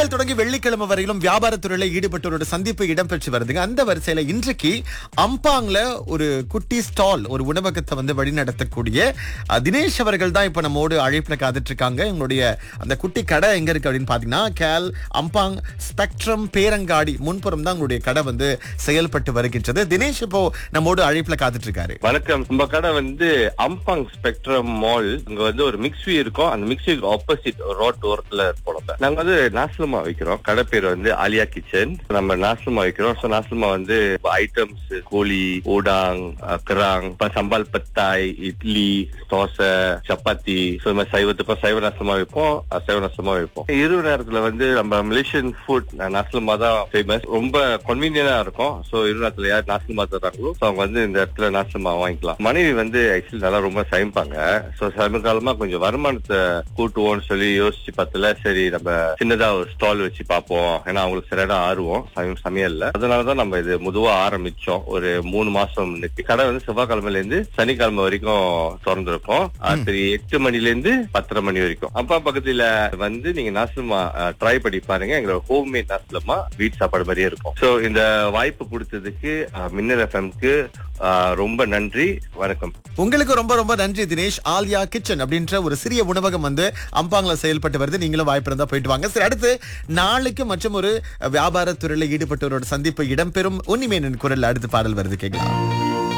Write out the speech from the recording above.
திங்கள் தொடங்கி வெள்ளிக்கிழமை வரையிலும் வியாபாரத்துறையில ஈடுபட்டவரோட சந்திப்பு இடம்பெற்று வருதுங்க அந்த வரிசையில இன்றைக்கு அம்பாங்ல ஒரு குட்டி ஸ்டால் ஒரு உணவகத்தை வந்து வழிநடத்தக்கூடிய அஹ், தினேஷ் அவர்கள் தான் இப்ப நம்மோடு அழைப்புல காத்துட்டு இருக்காங்க எங்களுடைய அந்த குட்டி கடை எங்க இருக்கு அப்படின்னு பாத்தீங்கன்னா கேல் அம்பாங் ஸ்பெக்ட்ரம் பேரங்காடி முன்புறம் தான் உங்களுடைய கடை வந்து செயல்பட்டு வருகின்றது தினேஷ் இப்போ நம்மோடு அழைப்புல காத்துட்டு இருக்காரு வணக்கம் நம்ம கடை வந்து அம்பாங் ஸ்பெக்ட்ரம் மால் இங்க வந்து ஒரு மிக்ஸ்வி இருக்கும் அந்த மிக்ஸ்விக்கு ஆப்போசிட் ரோட் ஓரத்துல இருப்போம் நம்ம. நாங்க வந்து நாசலமா வைக்கிறோம் கடை பேர் வந்து ஆலியா கிச்சன் நம்ம நாசலமா வைக்கிறோம் ஸோ நாசலமா வந்து ஐட்டம்ஸ் கோழி ஊடாங் அஹ், கிராங் இப்ப சம்பால் பத்தாய் இட்லி தோசை சப்பாத்தி ஸோ இந்த மாதிரி சைவத்துக்கும் சைவ நாசலமா வைப்போம் அசைவ நாசலமா வைப்போம் இரவு நேரத்துல வந்து நம்ம மலேசியன் ஃபுட் நாசலமா தான் ஃபேமஸ் ரொம்ப கன்வீனியனா இருக்கும் ஸோ இரவு நேரத்துல யார் நாசலமா தர்றாங்களோ ஸோ அவங்க வந்து இந்த இடத்துல நாசலமா வாங்கிக்கலாம் மனைவி வந்து ஆக்சுவலி நல்லா ரொம்ப சமைப்பாங்க ஸோ சமீபகாலமா கொஞ்சம் வருமானத்தை கூட்டுவோம்னு சொல்லி யோசிச்சு பார்த்தல சரி நம்ம சின்னதா ஒரு ஸ்டால் வச்சு பார்ப்போம் ஏன்னா அவங்களுக்கு சரியான ஆர்வம் சமயம் சமையல்ல அதனாலதான் நம்ம இது முதுவா ஆரம்பிச்சோம் ஒரு மூணு மாசம் முன்னுக்கு கடை வந்து செவ்வாய்க்கிழமைல இருந்து சனிக்கிழமை வரைக்கும் திறந்திருக்கும் ராத்திரி எட்டு மணில இருந்து பத்தரை மணி வரைக்கும் அப்பா பக்கத்துல வந்து நீங்க நாசலமா ட்ரை பண்ணி பாருங்க எங்களோட ஹோம் மேட் நாசலமா வீட்டு சாப்பாடு மாதிரியே இருக்கும் சோ இந்த வாய்ப்பு கொடுத்ததுக்கு அஹ், மின்னல் எஃப்எம்க்கு ரொம்ப நன்றி வணக்கம் உங்களுக்கு ரொம்ப ரொம்ப நன்றி தினேஷ் ஆலியா கிச்சன் அப்படின்ற ஒரு சிறிய உணவகம் வந்து அம்பாங்ல செயல்பட்டு வருது நீங்களும் வாய்ப்பு இருந்தா போயிட்டு வாங்க சரி அடுத்து நாளைக்கு மற்றும் ஒரு வியாபாரத் துறையில ஈடுபட்டவரோட சந்திப்பு இடம்பெறும் உன்னிமேனின் குரல் அடுத்து பாடல் வருது கேட்கலாம்